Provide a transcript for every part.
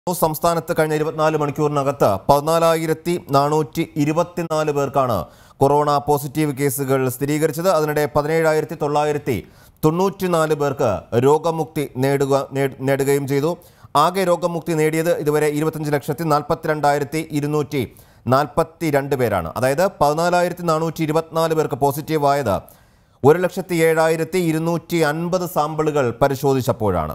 സംസ്ഥാനത്ത് കഴിഞ്ഞ ഇരുപത്തിനാല് മണിക്കൂറിനകത്ത് പതിനാലായിരത്തി നാനൂറ്റി ഇരുപത്തിനാല് പേർക്കാണ് കൊറോണ പോസിറ്റീവ് കേസുകൾ സ്ഥിരീകരിച്ചത് അതിനിടെ പതിനേഴായിരത്തി തൊള്ളായിരത്തി തൊണ്ണൂറ്റിനാല് പേർക്ക് രോഗമുക്തി നേടുക നേ- നേടുകയും ചെയ്തു ആകെ രോഗമുക്തി നേടിയത് ഇതുവരെ ഇരുപത്തഞ്ച് ലക്ഷത്തി നാൽപ്പത്തിരണ്ടായിരത്തി ഇരുന്നൂറ്റി നാൽപ്പത്തി രണ്ട് പേരാണ് അതായത് പതിനാലായിരത്തി നാനൂറ്റി ഇരുപത്തിനാല് പേർക്ക് പോസിറ്റീവ് ആയത് ഒരു ലക്ഷത്തി ഏഴായിരത്തി ഇരുന്നൂറ്റി അൻപത് സാമ്പിളുകൾ പരിശോധിച്ചപ്പോഴാണ്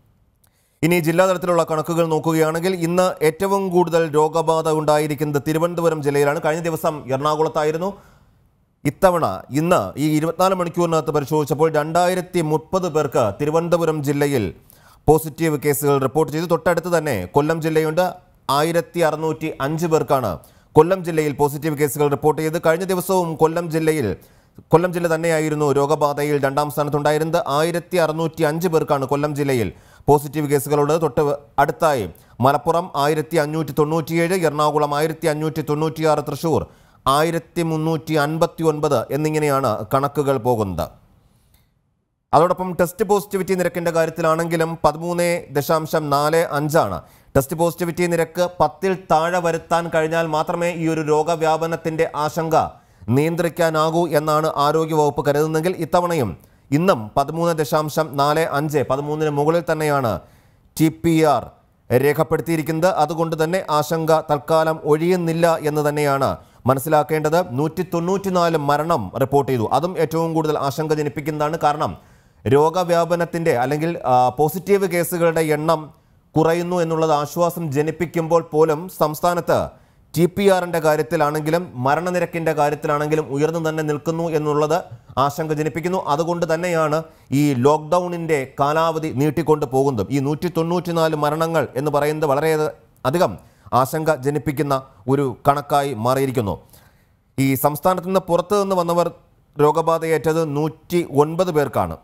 ഇനി ജില്ലാതലത്തിലുള്ള കണക്കുകൾ നോക്കുകയാണെങ്കിൽ ഇന്ന് ഏറ്റവും കൂടുതൽ രോഗബാധ ഉണ്ടായിരിക്കുന്നത് തിരുവനന്തപുരം ജില്ലയിലാണ് കഴിഞ്ഞ ദിവസം എറണാകുളത്തായിരുന്നു ഇത്തവണ ഇന്ന് ഈ ഇരുപത്തിനാല് മണിക്കൂറിനകത്ത് പരിശോധിച്ചപ്പോൾ രണ്ടായിരത്തി മുപ്പത് പേർക്ക് തിരുവനന്തപുരം ജില്ലയിൽ പോസിറ്റീവ് കേസുകൾ റിപ്പോർട്ട് ചെയ്തു തൊട്ടടുത്ത് തന്നെ കൊല്ലം ജില്ലയുണ്ട് ആയിരത്തി അറുന്നൂറ്റി അഞ്ച് പേർക്കാണ് കൊല്ലം ജില്ലയിൽ പോസിറ്റീവ് കേസുകൾ റിപ്പോർട്ട് ചെയ്ത് കഴിഞ്ഞ ദിവസവും കൊല്ലം ജില്ലയിൽ കൊല്ലം ജില്ല തന്നെയായിരുന്നു രോഗബാധയിൽ രണ്ടാം സ്ഥാനത്തുണ്ടായിരുന്നത് ആയിരത്തി അറുന്നൂറ്റി അഞ്ച് പേർക്കാണ് കൊല്ലം ജില്ലയിൽ പോസിറ്റീവ് കേസുകളുള്ളത് തൊട്ട് അടുത്തായി മലപ്പുറം ആയിരത്തി അഞ്ഞൂറ്റി തൊണ്ണൂറ്റിയേഴ് എറണാകുളം ആയിരത്തി അഞ്ഞൂറ്റി തൊണ്ണൂറ്റിയാറ് തൃശൂർ ആയിരത്തി മുന്നൂറ്റി അൻപത്തി ഒൻപത് എന്നിങ്ങനെയാണ് കണക്കുകൾ പോകുന്നത് അതോടൊപ്പം ടെസ്റ്റ് പോസിറ്റിവിറ്റി നിരക്കിന്റെ കാര്യത്തിലാണെങ്കിലും പതിമൂന്ന് ദശാംശം നാല് അഞ്ചാണ് ടെസ്റ്റ് പോസിറ്റിവിറ്റി നിരക്ക് പത്തിൽ താഴെ വരുത്താൻ കഴിഞ്ഞാൽ മാത്രമേ ഈ ഒരു രോഗവ്യാപനത്തിന്റെ ആശങ്ക നിയന്ത്രിക്കാനാകൂ എന്നാണ് ആരോഗ്യവകുപ്പ് കരുതുന്നെങ്കിൽ ഇത്തവണയും ഇന്നും പതിമൂന്ന് ദശാംശം നാല് അഞ്ച് പതിമൂന്നിന് മുകളിൽ തന്നെയാണ് ടി പി ആർ രേഖപ്പെടുത്തിയിരിക്കുന്നത് അതുകൊണ്ട് തന്നെ ആശങ്ക തൽക്കാലം ഒഴിയുന്നില്ല എന്ന് തന്നെയാണ് മനസ്സിലാക്കേണ്ടത് നൂറ്റി തൊണ്ണൂറ്റിനാല് മരണം റിപ്പോർട്ട് ചെയ്തു അതും ഏറ്റവും കൂടുതൽ ആശങ്ക ജനിപ്പിക്കുന്നതാണ് കാരണം രോഗവ്യാപനത്തിൻ്റെ അല്ലെങ്കിൽ ആ, പോസിറ്റീവ് കേസുകളുടെ എണ്ണം കുറയുന്നു എന്നുള്ളത് ആശ്വാസം ജനിപ്പിക്കുമ്പോൾ പോലും സംസ്ഥാനത്ത് ടി പി ആറിൻ്റെ കാര്യത്തിലാണെങ്കിലും മരണനിരക്കിൻ്റെ കാര്യത്തിലാണെങ്കിലും ഉയർന്നു തന്നെ നിൽക്കുന്നു എന്നുള്ളത് ആശങ്ക ജനിപ്പിക്കുന്നു അതുകൊണ്ട് തന്നെയാണ് ഈ ലോക്ക്ഡൗണിൻ്റെ കാലാവധി നീട്ടിക്കൊണ്ട് പോകുന്നതും ഈ നൂറ്റി തൊണ്ണൂറ്റിനാല് മരണങ്ങൾ എന്ന് പറയുന്നത് വളരെ അധികം ആശങ്ക ജനിപ്പിക്കുന്ന ഒരു കണക്കായി മാറിയിരിക്കുന്നു ഈ സംസ്ഥാനത്ത് നിന്ന് പുറത്തു നിന്ന് വന്നവർ രോഗബാധയേറ്റത് നൂറ്റി ഒൻപത് പേർക്കാണ്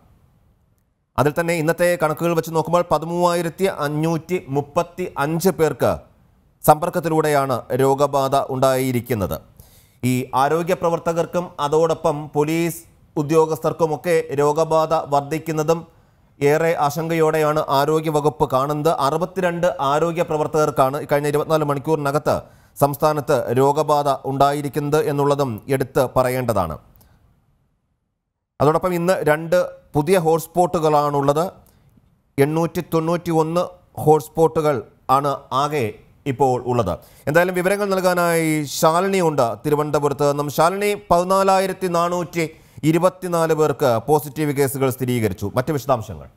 അതിൽ തന്നെ ഇന്നത്തെ കണക്കുകൾ വെച്ച് നോക്കുമ്പോൾ പതിമൂവായിരത്തി അഞ്ഞൂറ്റി മുപ്പത്തി അഞ്ച് പേർക്ക് സമ്പർക്കത്തിലൂടെയാണ് രോഗബാധ ഉണ്ടായിരിക്കുന്നത് ഈ ആരോഗ്യ പ്രവർത്തകർക്കും അതോടൊപ്പം പോലീസ് ഉദ്യോഗസ്ഥർക്കുമൊക്കെ രോഗബാധ വർദ്ധിക്കുന്നതും ഏറെ ആശങ്കയോടെയാണ് ആരോഗ്യവകുപ്പ് കാണുന്നത് അറുപത്തിരണ്ട് ആരോഗ്യ പ്രവർത്തകർക്കാണ് കഴിഞ്ഞ ഇരുപത്തിനാല് മണിക്കൂറിനകത്ത് സംസ്ഥാനത്ത് രോഗബാധ ഉണ്ടായിരിക്കുന്നത് എന്നുള്ളതും എടുത്ത് പറയേണ്ടതാണ് അതോടൊപ്പം ഇന്ന് രണ്ട് പുതിയ ഹോട്ട്സ്പോട്ടുകളാണുള്ളത് എണ്ണൂറ്റി തൊണ്ണൂറ്റി ഒന്ന് ഹോട്ട്സ്പോട്ടുകൾ ആണ് ആകെ ഇപ്പോൾ ഉള്ളത് എന്തായാലും വിവരങ്ങൾ നൽകാനായി ശാലിനി ഉണ്ട് തിരുവനന്തപുരത്ത് നിന്നും ശാലിനി പതിനാലായിരത്തി നാനൂറ്റി ഇരുപത്തിനാല് പേർക്ക് പോസിറ്റീവ് കേസുകൾ സ്ഥിരീകരിച്ചു മറ്റ് വിശദാംശങ്ങൾ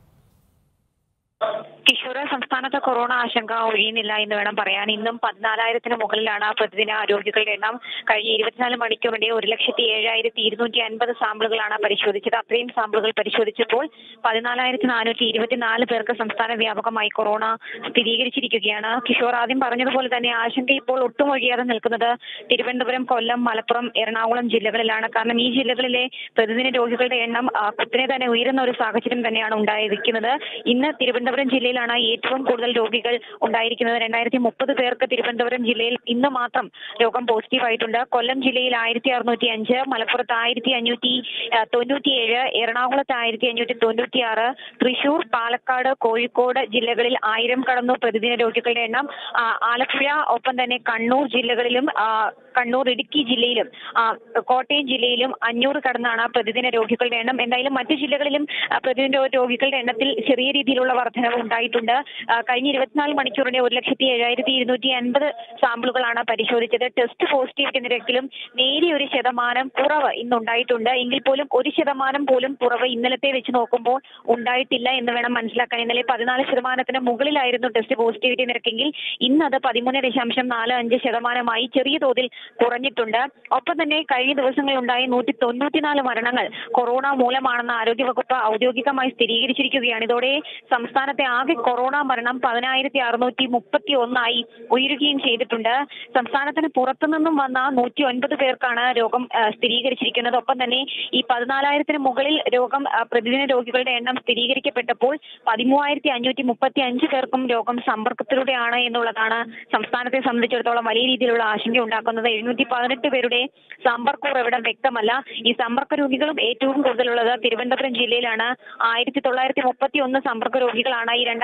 കിഷോർ സംസ്ഥാനത്ത് കൊറോണ ആശങ്ക ഒഴിയുന്നില്ല എന്ന് വേണം പറയാൻ ഇന്നും പതിനാലായിരത്തിന് മുകളിലാണ് പ്രതിദിന രോഗികളുടെ എണ്ണം കഴിഞ്ഞ ഇരുപത്തിനാല് മണിക്കൂറിന്റെ ഒരു ലക്ഷത്തി ഏഴായിരത്തി ഇരുന്നൂറ്റി അൻപത് സാമ്പിളുകളാണ് പരിശോധിച്ചത് അത്രയും സാമ്പിളുകൾ പരിശോധിച്ചപ്പോൾ പതിനാലായിരത്തി നാനൂറ്റി ഇരുപത്തിനാല് പേർക്ക് സംസ്ഥാന വ്യാപകമായി കൊറോണ സ്ഥിരീകരിച്ചിരിക്കുകയാണ് കിഷോർ ആദ്യം പറഞ്ഞതുപോലെ തന്നെ ആശങ്ക ഇപ്പോൾ ഒട്ടും ഒഴിയാതെ നിൽക്കുന്നത് തിരുവനന്തപുരം കൊല്ലം മലപ്പുറം എറണാകുളം ജില്ലകളിലാണ് കാരണം ഈ ജില്ലകളിലെ പ്രതിദിന രോഗികളുടെ എണ്ണം ആ, കുത്തിനെ തന്നെ ഉയരുന്ന ഒരു സാഹചര്യം തന്നെയാണ് ഉണ്ടായിരിക്കുന്നത് ഇന്ന് തിരുവനന്തപുരം ജില്ലയിലാണ് ഏറ്റവും കൂടുതൽ രോഗികൾ ഉണ്ടായിരിക്കുന്നത് രണ്ടായിരത്തി മുപ്പത് പേർക്ക് തിരുവനന്തപുരം ജില്ലയിൽ ഇന്ന് മാത്രം രോഗം പോസിറ്റീവ് ആയിട്ടുണ്ട് കൊല്ലം ജില്ലയിൽ ആയിരത്തി അറുന്നൂറ്റി അഞ്ച് മലപ്പുറത്ത് ആയിരത്തി അഞ്ഞൂറ്റി തൊണ്ണൂറ്റിയേഴ് എറണാകുളത്ത് ആയിരത്തി അഞ്ഞൂറ്റി തൊണ്ണൂറ്റിയാറ് തൃശൂർ പാലക്കാട് കോഴിക്കോട് ജില്ലകളിൽ ആയിരം കടന്നു പ്രതിദിന രോഗികളുടെ എണ്ണം ആ, ആലപ്പുഴ ഒപ്പം തന്നെ കണ്ണൂർ ജില്ലകളിലും ആ, കണ്ണൂർ ഇടുക്കി ജില്ലയിലും ആ, കോട്ടയം ജില്ലയിലും അഞ്ഞൂറ് കടന്നാണ് പ്രതിദിന രോഗികളുടെ എണ്ണം എന്തായാലും മറ്റു ജില്ലകളിലും ആ, പ്രതിദിന രോ- രോഗികളുടെ എണ്ണത്തിൽ ചെറിയ രീതിയിലുള്ള വർധനവ് ഉണ്ടായിട്ടുണ്ട് ആ, കഴിഞ്ഞ ഇരുപത്തിനാല് മണിക്കൂറിന്റെ ഒരു ലക്ഷത്തി ഏഴായിരത്തി ഇരുന്നൂറ്റി അൻപത് സാമ്പിളുകളാണ് പരിശോധിച്ചത് ടെസ്റ്റ് പോസിറ്റിവിറ്റി നിരക്കിലും നേരിയ ഒരു ശതമാനം കുറവ് ഇന്നുണ്ടായിട്ടുണ്ട് എങ്കിൽ പോലും ഒരു ശതമാനം പോലും കുറവ് ഇന്നലത്തെ വെച്ച് നോക്കുമ്പോൾ ഉണ്ടായിട്ടില്ല എന്ന് വേണം മനസ്സിലാക്കാൻ ഇന്നലെ പതിനാല് ശതമാനത്തിന് മുകളിലായിരുന്നു ടെസ്റ്റ് പോസിറ്റിവിറ്റി നിരക്കെങ്കിൽ ഇന്ന് അത് പതിമൂന്ന് ദശാംശം നാല് അഞ്ച് ശതമാനമായി ചെറിയ തോതിൽ കുറഞ്ഞിട്ടുണ്ട് ഒപ്പം തന്നെ കഴിഞ്ഞ ദിവസങ്ങളിലുണ്ടായ നൂറ്റി തൊണ്ണൂറ്റിനാല് മരണങ്ങൾ കൊറോണ മൂലമാണെന്ന് ആരോഗ്യവകുപ്പ് ഔദ്യോഗികമായി സ്ഥിരീകരിച്ചിരിക്കുകയാണ് ഇതോടെ സംസ്ഥാനത്തെ ആകെ കൊറോണ മരണം പതിനായിരത്തി അറുന്നൂറ്റി മുപ്പത്തി ഒന്നായി ഉയരുകയും ചെയ്തിട്ടുണ്ട് സംസ്ഥാനത്തിന് പുറത്തുനിന്നും വന്ന നൂറ്റി ഒൻപത് പേർക്കാണ് രോഗം ആ, സ്ഥിരീകരിച്ചിരിക്കുന്നത് ഒപ്പം തന്നെ ഈ പതിനാലായിരത്തിന് മുകളിൽ രോഗം ആ, പ്രതിദിന രോഗികളുടെ എണ്ണം സ്ഥിരീകരിക്കപ്പെട്ടപ്പോൾ പതിമൂവായിരത്തി അഞ്ഞൂറ്റി മുപ്പത്തി അഞ്ച് പേർക്കും രോഗം സമ്പർക്കത്തിലൂടെയാണ് എന്നുള്ളതാണ് സംസ്ഥാനത്തെ സംബന്ധിച്ചിടത്തോളം വലിയ രീതിയിലുള്ള ആശങ്ക ഉണ്ടാക്കുന്നത് എഴുന്നൂറ്റി പതിനെട്ട് പേരുടെ സമ്പർക്ക ഉറവിടം വ്യക്തമല്ല ഈ സമ്പർക്ക രോഗികളും ഏറ്റവും കൂടുതലുള്ളത് തിരുവനന്തപുരം ജില്ലയിലാണ് ആയിരത്തി തൊള്ളായിരത്തി മുപ്പത്തി ഒന്ന് സമ്പർക്ക രോഗികളാണ് ഈ രണ്ടായിരത്തിന് മുകളിൽ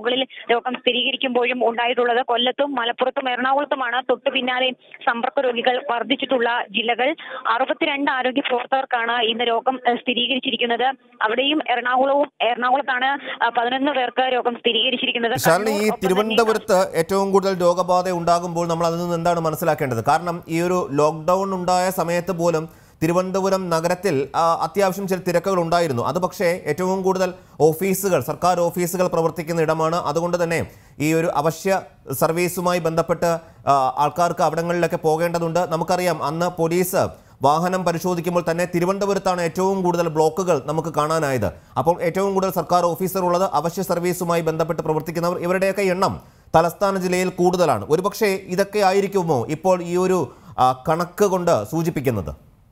മുകളിൽ രോഗം സ്ഥിരീകരിക്കുമ്പോഴും ഉണ്ടായിട്ടുള്ളത് കൊല്ലത്തും മലപ്പുറത്തും എറണാകുളത്തുമാണ് തൊട്ടു പിന്നാലെ സമ്പർക്ക രോഗികൾ വർദ്ധിച്ചിട്ടുള്ള ജില്ലകൾ അറുപത്തിരണ്ട് ആരോഗ്യ പ്രവർത്തകർക്കാണ് ഇന്ന് രോഗം ഏഹ്, സ്ഥിരീകരിച്ചിരിക്കുന്നത് അവിടെയും എറണാകുളവും എറണാകുളത്താണ് ആ, പതിനൊന്ന് പേർക്ക് രോഗം സ്ഥിരീകരിച്ചിരിക്കുന്നത് ശാലിനി ഈ കണ്ണൂർ, ഒപ്പം തന്നെ തിരുവനന്തപുരത്ത് ഏറ്റവും കൂടുതൽ രോഗബാധ ഉണ്ടാകുമ്പോൾ നമ്മൾ അതിൽ നിന്ന് എന്താണ് മനസ്സിലാക്കേണ്ടത് കാരണം ഈ ഒരു ലോക്ക്ഡൌൺ ഉണ്ടായ സമയത്ത് പോലും തിരുവനന്തപുരം നഗരത്തിൽ ആ, അത്യാവശ്യം ചില തിരക്കുകൾ ഉണ്ടായിരുന്നു അത് പക്ഷേ ഏറ്റവും കൂടുതൽ ഓഫീസുകൾ സർക്കാർ ഓഫീസുകൾ പ്രവർത്തിക്കുന്ന ഇടമാണ് അതുകൊണ്ട് തന്നെ ഈ ഒരു അവശ്യ സർവീസുമായി ബന്ധപ്പെട്ട് ആ, ആൾക്കാർക്ക് അവിടങ്ങളിലൊക്കെ പോകേണ്ടതുണ്ട് നമുക്കറിയാം അന്ന് പോലീസ് വാഹനം പരിശോധിക്കുമ്പോൾ തന്നെ തിരുവനന്തപുരത്താണ് ഏറ്റവും കൂടുതൽ ബ്ലോക്കുകൾ നമുക്ക് കാണാനായത് അപ്പോൾ ഏറ്റവും കൂടുതൽ സർക്കാർ ഓഫീസർ ഉള്ളത് അവശ്യ സർവീസുമായി ബന്ധപ്പെട്ട് പ്രവർത്തിക്കുന്നവർ ഇവരുടെയൊക്കെ എണ്ണം തലസ്ഥാന ജില്ലയിൽ കൂടുതലാണ് ഒരുപക്ഷെ ഇതൊക്കെ ആയിരിക്കുമോ ഇപ്പോൾ ഈ ഒരു ആ, കണക്ക് കൊണ്ട് സൂചിപ്പിക്കുന്നത്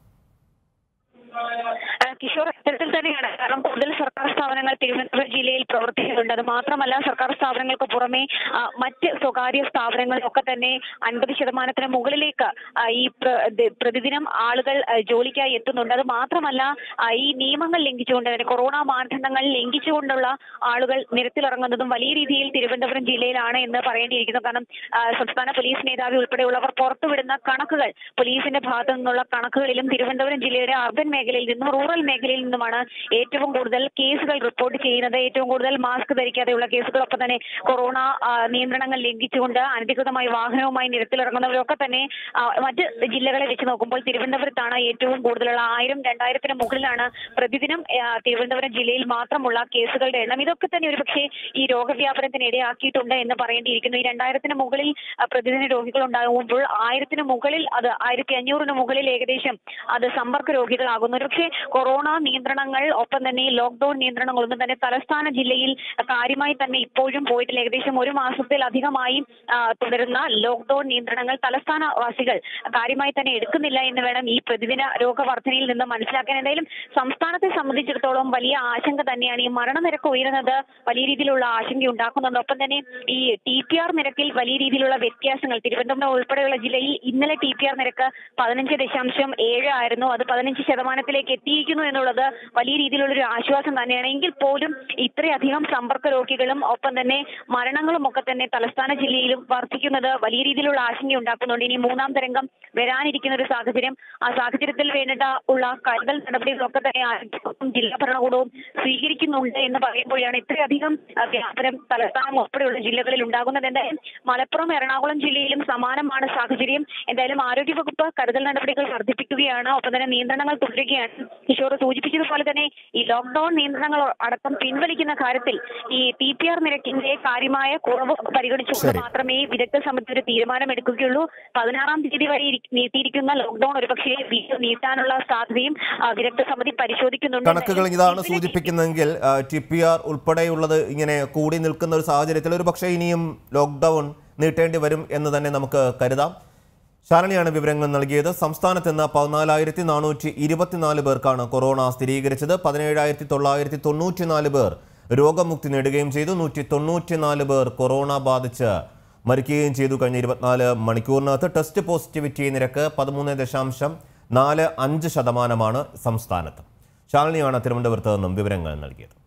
ആ, കിഷോർ ഇത്തരത്തിൽ തന്നെയാണ് കാരണം കൂടുതൽ സർക്കാർ സ്ഥാപനങ്ങൾ തിരുവനന്തപുരം ജില്ലയിൽ പ്രവർത്തിക്കുന്നുണ്ട് അത് മാത്രമല്ല സർക്കാർ സ്ഥാപനങ്ങൾക്ക് പുറമെ ആ, മറ്റ് സ്വകാര്യ സ്ഥാപനങ്ങളിലൊക്കെ തന്നെ അൻപത് ശതമാനത്തിന് മുകളിലേക്ക് ആ, ഈ പ്ര- ദ- പ്രതിദിനം ആളുകൾ ആ, ജോലിക്കായി എത്തുന്നുണ്ട് അത് മാത്രമല്ല ആ, ഈ നിയമങ്ങൾ ലംഘിച്ചുകൊണ്ട് തന്നെ കൊറോണ മാനദണ്ഡങ്ങൾ ലംഘിച്ചുകൊണ്ടുള്ള ആളുകൾ നിരത്തിലിറങ്ങുന്നതും വലിയ രീതിയിൽ തിരുവനന്തപുരം ജില്ലയിലാണ് എന്ന് പറയേണ്ടിയിരിക്കുന്നു കാരണം ആ, സംസ്ഥാന പോലീസ് മേധാവി ഉൾപ്പെടെയുള്ളവർ പുറത്തുവിടുന്ന കണക്കുകൾ പോലീസിന്റെ ഭാഗത്തു നിന്നുള്ള കണക്കുകളിലും തിരുവനന്തപുരം ജില്ലയുടെ അർബൻ മേഖലയിൽ നിന്നും റൂറൽ മേഖലയിൽ നിന്നുമാണ് ഏറ്റവും കൂടുതൽ കേസുകൾ റിപ്പോർട്ട് ചെയ്യുന്നത് ഏറ്റവും കൂടുതൽ മാസ്ക് ധരിക്കാതെയുള്ള കേസുകളൊപ്പം തന്നെ കൊറോണ ആ, നിയന്ത്രണങ്ങൾ ലംഘിച്ചുകൊണ്ട് അനധികൃതമായി വാഹനവുമായി നിരത്തിലിറങ്ങുന്നവരൊക്കെ തന്നെ ആ, മറ്റ് ജില്ലകളെ വെച്ച് നോക്കുമ്പോൾ തിരുവനന്തപുരത്താണ് ഏറ്റവും കൂടുതലുള്ള ആയിരം രണ്ടായിരത്തിന് മുകളിലാണ് പ്രതിദിനം ആ, തിരുവനന്തപുരം ജില്ലയിൽ മാത്രമുള്ള കേസുകളുടെ എണ്ണം ഇതൊക്കെ തന്നെ ഒരുപക്ഷെ ഈ രോഗവ്യാപനത്തിന് ഇടയാക്കിയിട്ടുണ്ട് എന്ന് പറയേണ്ടിയിരിക്കുന്നു ഈ രണ്ടായിരത്തിന് മുകളിൽ ആ, പ്രതിദിന രോഗികൾ ഉണ്ടാകുമ്പോൾ ആയിരത്തിന് മുകളിൽ അത് ആയിരത്തി അഞ്ഞൂറിന് മുകളിൽ ഏകദേശം അത് സമ്പർക്ക രോഗികളാകുന്നു ഒരുപക്ഷെ കൊറോണ നിയന്ത്രണങ്ങൾ ഒപ്പം തന്നെ ഈ ലോക്ക്ഡൌൺ നിയന്ത്രണങ്ങളൊന്നും തന്നെ തലസ്ഥാന ജില്ലയിൽ കാര്യമായി തന്നെ ഇപ്പോഴും പോയിട്ടില്ല ഏകദേശം ഒരു മാസത്തിലധികമായി ആ, തുടരുന്ന ലോക്ക്ഡൌൺ നിയന്ത്രണങ്ങൾ തലസ്ഥാന വാസികൾ കാര്യമായി തന്നെ എടുക്കുന്നില്ല എന്ന് വേണം ഈ പ്രതിദിന രോഗവർദ്ധനയിൽ നിന്ന് മനസ്സിലാക്കാൻ എന്തായാലും സംസ്ഥാനത്തെ സംബന്ധിച്ചിടത്തോളം വലിയ ആശങ്ക തന്നെയാണ് ഈ മരണനിരക്ക് ഉയരുന്നത് വലിയ രീതിയിലുള്ള ആശങ്ക ഉണ്ടാക്കുന്നുണ്ട് ഒപ്പം തന്നെ ഈ ടി പി ആർ നിരക്കിൽ വലിയ രീതിയിലുള്ള വ്യത്യാസങ്ങൾ തിരുവനന്തപുരം ഉൾപ്പെടെയുള്ള ജില്ലയിൽ ഇന്നലെ ടി പി ആർ നിരക്ക് പതിനഞ്ച് ദശാംശം ഏഴ് ആയിരുന്നു അത് പതിനഞ്ച് ശതമാനത്തിലേക്ക് എത്തിയിരിക്കുന്നു എന്നുള്ളത് വലിയ രീതിയിലുള്ള ഒരു ആശ്വാസം തന്നെയാണ് എങ്കിൽ പോലും ഇത്രയധികം സമ്പർക്ക രോഗികളും ഒപ്പം തന്നെ മരണങ്ങളും ഒക്കെ തന്നെ തലസ്ഥാന ജില്ലയിലും വർദ്ധിക്കുന്നത് വലിയ രീതിയിലുള്ള ആശങ്ക ഉണ്ടാക്കുന്നുണ്ട് ഇനി മൂന്നാം തരംഗം വരാനിരിക്കുന്ന ഒരു സാഹചര്യം ആ സാഹചര്യത്തിൽ വേണ്ട ഉള്ള കരുതൽ നടപടികളൊക്കെ തന്നെ ആരോഗ്യവകുപ്പും ജില്ലാ ഭരണകൂടവും സ്വീകരിക്കുന്നുണ്ട് എന്ന് പറയുമ്പോഴാണ് ഇത്രയധികം ആ, വ്യാപനം തലസ്ഥാനം ഉൾപ്പെടെയുള്ള ജില്ലകളിൽ ഉണ്ടാകുന്നത് എന്തായാലും മലപ്പുറം എറണാകുളം ജില്ലയിലും സമാനമാണ് സാഹചര്യം എന്തായാലും ആരോഗ്യവകുപ്പ് കരുതൽ നടപടികൾ വർദ്ധിപ്പിക്കുകയാണ് ഒപ്പം തന്നെ നിയന്ത്രണങ്ങൾ തുടരുകയാണ് കിഷോർ സൂചിപ്പിച്ചതുപോലെ തന്നെ ഈ ലോക്ക്ഡൌൺ നിയന്ത്രണങ്ങൾ അടക്കം പിൻവലിക്കുന്ന കാര്യത്തിൽ ഈ ടി പി ആർ നിരക്കിന്റെ കാര്യമായ കുറവ് പരിഗണിച്ചുകൊണ്ട് ശരി. മാത്രമേ വിദഗ്ധ സമിതി ഒരു തീരുമാനമെടുക്കുകയുള്ളൂ പതിനാറാം തീയതി വരെ ഇരി- നീട്ടിയിരിക്കുന്ന ലോക്ക്ഡൌൺ ഒരുപക്ഷെ വീണ്ടും നീട്ടാനുള്ള സാധ്യതയും ആ, വിദഗ്ധ സമിതി പരിശോധിക്കുന്നുണ്ട് കണക്കുകൾ ഇതാണ് സൂചിപ്പിക്കുന്നതെങ്കിൽ ടി പി ആർ ഉൾപ്പെടെയുള്ളത് ഇങ്ങനെ കൂടി നിൽക്കുന്ന ഒരു സാഹചര്യത്തിൽ ഒരു പക്ഷേ ഇനിയും ലോക്ക്ഡൗൺ നീട്ടേണ്ടി വരും എന്ന് തന്നെ നമുക്ക് കരുതാം ശാരണിയാണ് വിവരങ്ങൾ നൽകിയത് സംസ്ഥാനത്ത് ഇന്ന് പതിനാലായിരത്തി നാനൂറ്റി ഇരുപത്തിനാല് പേർക്കാണ് കൊറോണ സ്ഥിരീകരിച്ചത് പതിനേഴായിരത്തി തൊള്ളായിരത്തി തൊണ്ണൂറ്റിനാല് പേർ രോഗമുക്തി നേടുകയും ചെയ്തു നൂറ്റി തൊണ്ണൂറ്റിനാല് പേർ കൊറോണ ബാധിച്ച് മരിക്കുകയും ചെയ്തു കഴിഞ്ഞ ഇരുപത്തിനാല് മണിക്കൂറിനകത്ത് ടെസ്റ്റ് പോസിറ്റിവിറ്റി നിരക്ക് പതിമൂന്ന് ദശാംശം നാല് അഞ്ച് ശതമാനമാണ് സംസ്ഥാനത്ത് ശാലിനിയാണ് തിരുവനന്തപുരത്ത് നിന്നും വിവരങ്ങൾ നൽകിയത്